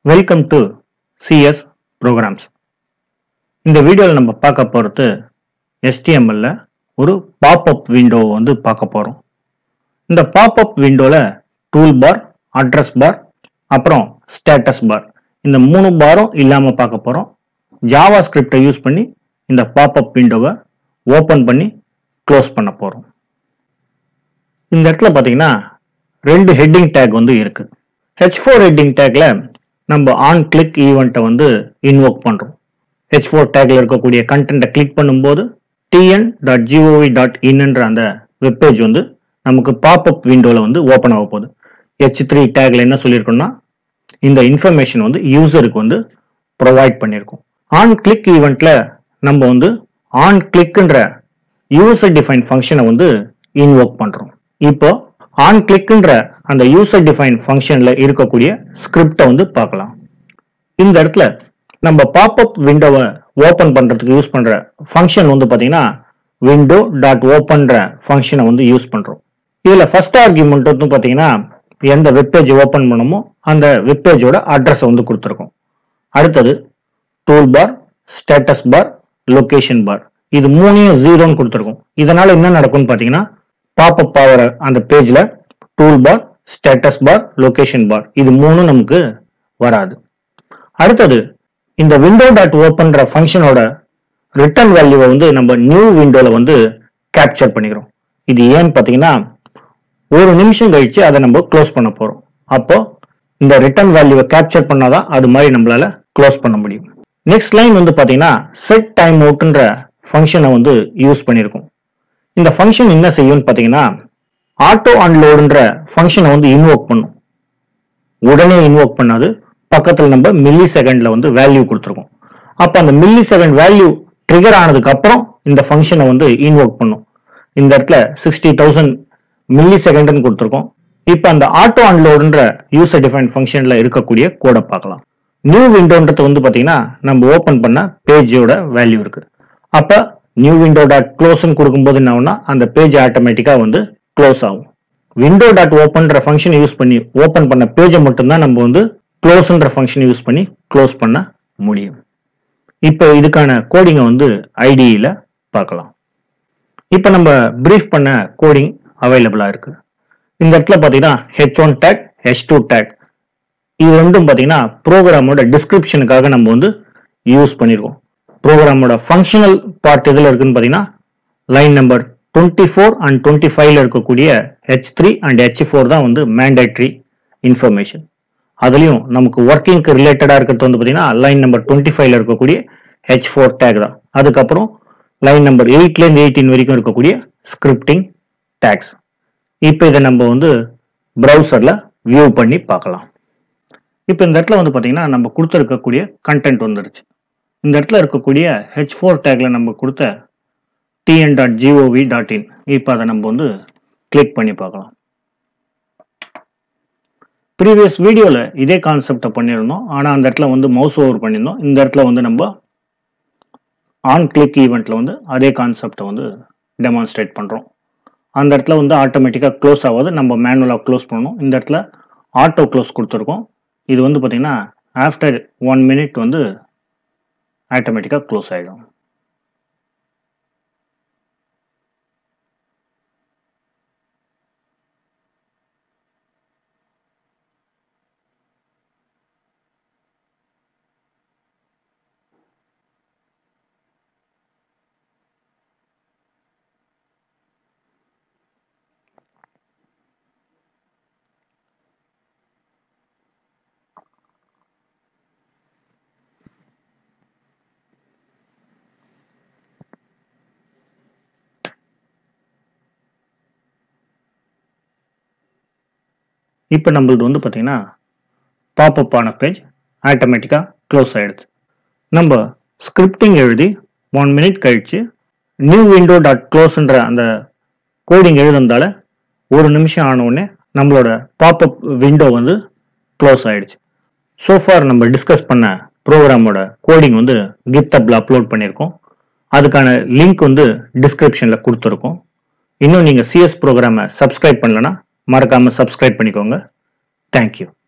welcome to CS programs இந்த வீடியோவில் நம்ம பார்க்க போகிறது HTML ல ஒரு பாப்அப் விண்டோ வந்து பார்க்க போகிறோம் இந்த பாப்அப் விண்டோவில் டூல் பார் அட்ரஸ் பார் அப்புறம் ஸ்டேட்டஸ் பார் இந்த மூணு பாரும் இல்லாமல் பார்க்க போகிறோம் ஜாவா ஸ்கிரிப்டை யூஸ் பண்ணி இந்த பாப்அப் விண்டோவை ஓப்பன் பண்ணி க்ளோஸ் பண்ண போகிறோம் இந்த இடத்துல பார்த்தீங்கன்னா ரெண்டு ஹெட்டிங் டேக் வந்து இருக்கு ஹெச் ஃபோர் ஹெட்டிங் டேக்ல நம்ம ஆன் கிளிக் ஈவெண்ட்டை வந்து இன்வோக் பண்றோம் ஹெச் ஃபோர் டேக்ல இருக்கக்கூடிய கண்டென்ட்டை கிளிக் பண்ணும்போது டிஎன் டாட் ஜிஓவி டாட் இன்ன்ற அந்த வெப்பேஜ் வந்து நமக்கு பாப்அப் விண்டோவில் வந்து ஓப்பன் ஆக போகுது ஹெச் த்ரீ டேக்ல என்ன சொல்லியிருக்கோம்னா இந்த இன்ஃபர்மேஷன் வந்து யூசருக்கு வந்து ப்ரொவைட் பண்ணியிருக்கோம் ஆன் கிளிக் ஈவெண்ட்ல நம்ம வந்து ஆன் கிளிக்ன்ற யூசர் டிஃபைன் ஃபங்க்ஷனை வந்து இன்வோக் பண்றோம் இப்போ ஆன் கிளிக்ன்ற அந்த யூசர் டிஃபைன் ஃபங்க்ஷன்ல இருக்கக்கூடிய ஸ்கிரிப்டை வந்து பார்க்கலாம் இந்த இடத்துல நம்ம பாப்அப் விண்டோவை ஓபன் பண்றதுக்கு யூஸ் பண்ற ஃபங்க்ஷன் வந்து பாத்தீங்கன்னா விண்டோ டாட் ஓப்பன்ற ஃபங்க்ஷனை வந்து யூஸ் பண்றோம் இதுல ஃபர்ஸ்ட் ஆர்குமெண்ட் வந்து பாத்தீங்கன்னா எந்த வெப்பேஜ் ஓபன் பண்ணமோ அந்த வெப்பேஜோட அட்ரஸ் வந்து கொடுத்துருக்கோம் அடுத்தது tool bar status bar location bar இது மூணையும் ஜீரோன்னு கொடுத்துருக்கோம் இதனால என்ன நடக்கும்னு பாத்தீங்கன்னா பாப்அப் ஆகிற அந்த பேஜ்ல tool bar status bar location bar இது மூணும் நமக்கு வராது அடுத்தது இந்த விண்டோ டாட் ஓப்பன்ற ஃபங்க்ஷனோட ரிட்டர்ன் வேல்யூவை வந்து நம்ம நியூ விண்டோல வந்து கேப்சர் பண்ணிக்கிறோம் இது ஏன்னு பார்த்தீங்கன்னா ஒரு நிமிஷம் கழிச்சு அதை நம்ம க்ளோஸ் பண்ண போறோம் அப்போ இந்த ரிட்டர்ன் வேல்யூவை கேப்சர் பண்ணாதான் அது மாதிரி நம்மளால க்ளோஸ் பண்ண முடியும் நெக்ஸ்ட் லைன் வந்து பார்த்தீங்கன்னா செட் டைம் அவுட்ன்ற ஃபங்க்ஷனை வந்து யூஸ் பண்ணியிருக்கோம் இந்த ஃபங்க்ஷன் என்ன செய்யும்னு பார்த்தீங்கன்னா ஆட்டோ அன்லோடுன்ற ஃபங்க்ஷனை வந்து இன்வோக் பண்ணும் உடனே இன்வோக் பண்ணாது பக்கத்தில் நம்ம மில்லி செகண்ட்ல வந்து வேல்யூ கொடுத்துருக்கோம் அப்போ அந்த மில்லி செகண்ட் வேல்யூ ட்ரிகர் ஆனதுக்கு அப்புறம் இந்த ஃபங்க்ஷனை வந்து இன்வோக் பண்ணும் இந்த இடத்துல சிக்ஸ்டி தௌசண்ட் மில்லி செகண்ட்னு கொடுத்துருக்கோம் இப்போ அந்த ஆட்டோ அன்லோடுன்ற யூசர் டிஃபைன் ஃபங்க்ஷன்ல இருக்கக்கூடிய கோடை பார்க்கலாம் நியூ விண்டோன்றது வந்து பார்த்தீங்கன்னா நம்ம ஓப்பன் பண்ண பேஜோட வேல்யூ இருக்கு அப்போ நியூ விண்டோ டாட் க்ளோஸ்னு கொடுக்கும்போது என்ன ஆகும்னா அந்த பேஜ் ஆட்டோமேட்டிக்காக வந்து க்ளோஸ் ஆகும் விண்டோ டாட் ஓப்பன்ற ஃபங்க்ஷன் யூஸ் பண்ணி ஓப்பன் பண்ண பேஜை மட்டும்தான் நம்ம வந்து க்ளோஸ்ன்ற ஃபங்க்ஷன் யூஸ் பண்ணி க்ளோஸ் பண்ண முடியும் இப்போ இதுக்கான கோடிங்கை வந்து ஐடியில் பார்க்கலாம் இப்போ நம்ம பிரீஃப் பண்ண கோடிங் அவைலபிளாக இருக்கு இந்த இடத்துல பார்த்தீங்கன்னா h one tag h two tag இது ரெண்டும் பார்த்தீங்கன்னா ப்ரோக்ராமோட டிஸ்கிரிப்ஷனுக்காக நம்ம வந்து யூஸ் பண்ணியிருக்கோம் ப்ரோக்ராமோட ஃபங்க்ஷனல் பார்ட் எதில் இருக்குன்னு பார்த்தீங்கன்னா line number twenty four and twenty ஃபைவ்ல இருக்கக்கூடிய h three and h four தான் வந்து மேண்டேட்ரி இன்ஃபர்மேஷன் அதுலயும் நமக்கு ஒர்க்கிங்க்கு ரிலேட்டடா இருக்கிறது வந்து பார்த்தீங்கன்னா லைன் நம்பர் டுவெண்ட்டி ஃபைவ்ல இருக்கக்கூடிய ஹெச் ஃபோர் டேக் தான் அதுக்கப்புறம் லைன் நம்பர் எயிட்லேருந்து எயிட்டீன் வரைக்கும் இருக்கக்கூடிய ஸ்கிரிப்டிங் டேக்ஸ் இப்போ இதை நம்ம வந்து ப்ரௌசரில் வியூ பண்ணி பார்க்கலாம் இப்போ இந்த இடத்துல வந்து பார்த்தீங்கன்னா நம்ம கொடுத்துருக்கக்கூடிய கண்டென்ட் வந்துருச்சு இந்த இடத்துல இருக்கக்கூடிய ஹெச் ஃபோர் டேக்ல நம்ம கொடுத்த TN dot GOV dot in இப்போ அதை நம்ம வந்து கிளிக் பண்ணி பார்க்கலாம் ப்ரீவியஸ் வீடியோவில் இதே கான்செப்டை பண்ணியிருந்தோம் ஆனால் அந்த இடத்துல வந்து மவுஸ் ஓவர் பண்ணியிருந்தோம் இந்த இடத்துல வந்து நம்ம ஆன் கிளிக் ஈவெண்ட்டில் வந்து அதே கான்செப்டை வந்து டெமான்ஸ்ட்ரேட் பண்ணுறோம் அந்த இடத்துல வந்து ஆட்டோமேட்டிக்காக க்ளோஸ் ஆகாது நம்ம மேனுவலாக க்ளோஸ் பண்ணணும் இந்த இடத்துல ஆட்டோ க்ளோஸ் கொடுத்துருக்கோம் இது வந்து பார்த்திங்கன்னா ஆஃப்டர் ஒன் மினிட் வந்து ஆட்டோமேட்டிக்காக க்ளோஸ் ஆகிடும் இப்போ நம்மளது வந்து பார்த்தீங்கன்னா பாப்அப் ஆன பேஜ் ஆட்டோமேட்டிக்காக க்ளோஸ் ஆகிடுது நம்ம ஸ்கிரிப்டிங் எழுதி ஒன் மினிட் கழிச்சு நியூ விண்டோ டாட் க்ளோஸ்ன்ற அந்த கோடிங் எழுதுனதால ஒரு நிமிஷம் ஆன உடனே நம்மளோட பாப்அப் விண்டோ வந்து க்ளோஸ் ஆயிடுச்சு சோஃபார் நம்ம டிஸ்கஸ் பண்ண ப்ரோக்ராமோட கோடிங் வந்து கித்தப்ல அப்லோட் பண்ணியிருக்கோம் அதுக்கான லிங்க் வந்து டிஸ்கிரிப்ஷனில் கொடுத்துருக்கோம் இன்னும் நீங்கள் சிஎஸ் ப்ரோக்ராமை சப்ஸ்கிரைப் பண்ணலன்னா மறக்காமல் சப்ஸ்கிரைப் பண்ணிக்கோங்க தேங்க்யூ